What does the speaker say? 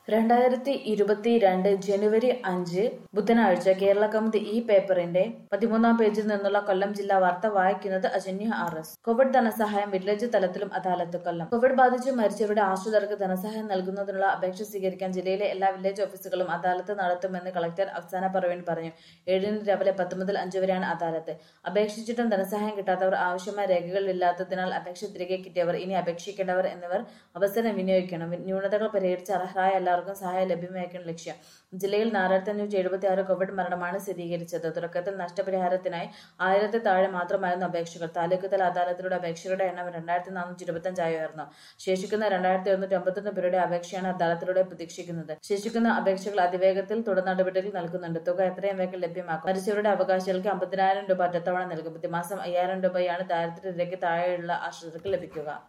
രണ്ടായിരത്തി ഇരുപത്തിരണ്ട് ജനുവരി അഞ്ച് ബുധനാഴ്ച കേരള കൗമുദി ഈ പേപ്പറിന്റെ പതിമൂന്നാം പേജിൽ നിന്നുള്ള കൊല്ലം ജില്ലാ വാർത്ത വായിക്കുന്നത് അജന്യ ആർ എസ് കോവിഡ് ധനസഹായം വില്ലേജ് തലത്തിലും അദാലത്ത് കൊല്ലം കോവിഡ് ബാധിച്ച് മരിച്ചവരുടെ ആശ്രിതർക്ക് ധനസഹായം നൽകുന്നതിനുള്ള അപേക്ഷ സ്വീകരിക്കാൻ ജില്ലയിലെ എല്ലാ വില്ലേജ് ഓഫീസുകളും അദാലത്ത് നടത്തുമെന്ന് കളക്ടർ അഫ്സാന പർവീൺ പറഞ്ഞു ഏഴിന് രാവിലെ പത്ത് മുതൽ അഞ്ച് വരെയാണ് അദാലത്ത് അപേക്ഷിച്ചിട്ടും ധനസഹായം കിട്ടാത്തവർ ആവശ്യമായ രേഖകൾ ഇല്ലാത്തതിനാൽ അപേക്ഷ തിരികെ കിട്ടിയവർ ഇനി അപേക്ഷിക്കേണ്ടവർ എന്നിവർ അവസരം വിനിയോഗിക്കണം ന്യൂനതകൾ പരിഹരിച്ച് അർഹരായ എല്ലാവർക്കും സഹായം ലഭ്യമാക്കാൻ ലക്ഷ്യം ജില്ലയിൽ നാലായിരത്തി അഞ്ഞൂറ്റി എഴുപത്തി ആറ് കോവിഡ് മരണമാണ് സ്ഥിരീകരിച്ചത് തുടക്കത്തിൽ നഷ്ടപരിഹാരത്തിനായി ആയിരത്തി താഴെ മാത്രമായിരുന്നു അപേക്ഷകൾ താലൂക്ക് തല അദാലത്തിലൂടെ അപേക്ഷകരുടെ എണ്ണം രണ്ടായിരത്തി നാനൂറ്റി ഇരുപത്തഞ്ചായി ഉയർന്നു ശേഷിക്കുന്ന രണ്ടായിരത്തി ഒരുന്നൂറ്റി അമ്പത്തൊന്ന് പേരുടെ അപേക്ഷയാണ് അദാലത്തിലൂടെ പ്രതീക്ഷിക്കുന്നത് ശേഷിക്കുന്ന അപേക്ഷകൾ അതിവേഗത്തിൽ തുടർ നടപടികൾ നൽകുന്നുണ്ട് തുക എത്രയും വേഗം ലഭ്യമാക്കും മരിച്ചവരുടെ അവകാശികൾക്ക് അമ്പതിനായിരം രൂപ ഒറ്റത്തവണ നൽകും പ്രതിമാസം അയ്യായിരം രൂപയാണ് ദാരിദ്ര്യരേഖയ്ക്ക് താഴെയുള്ള ആശ്രിതർക്ക് ലഭിക്കുക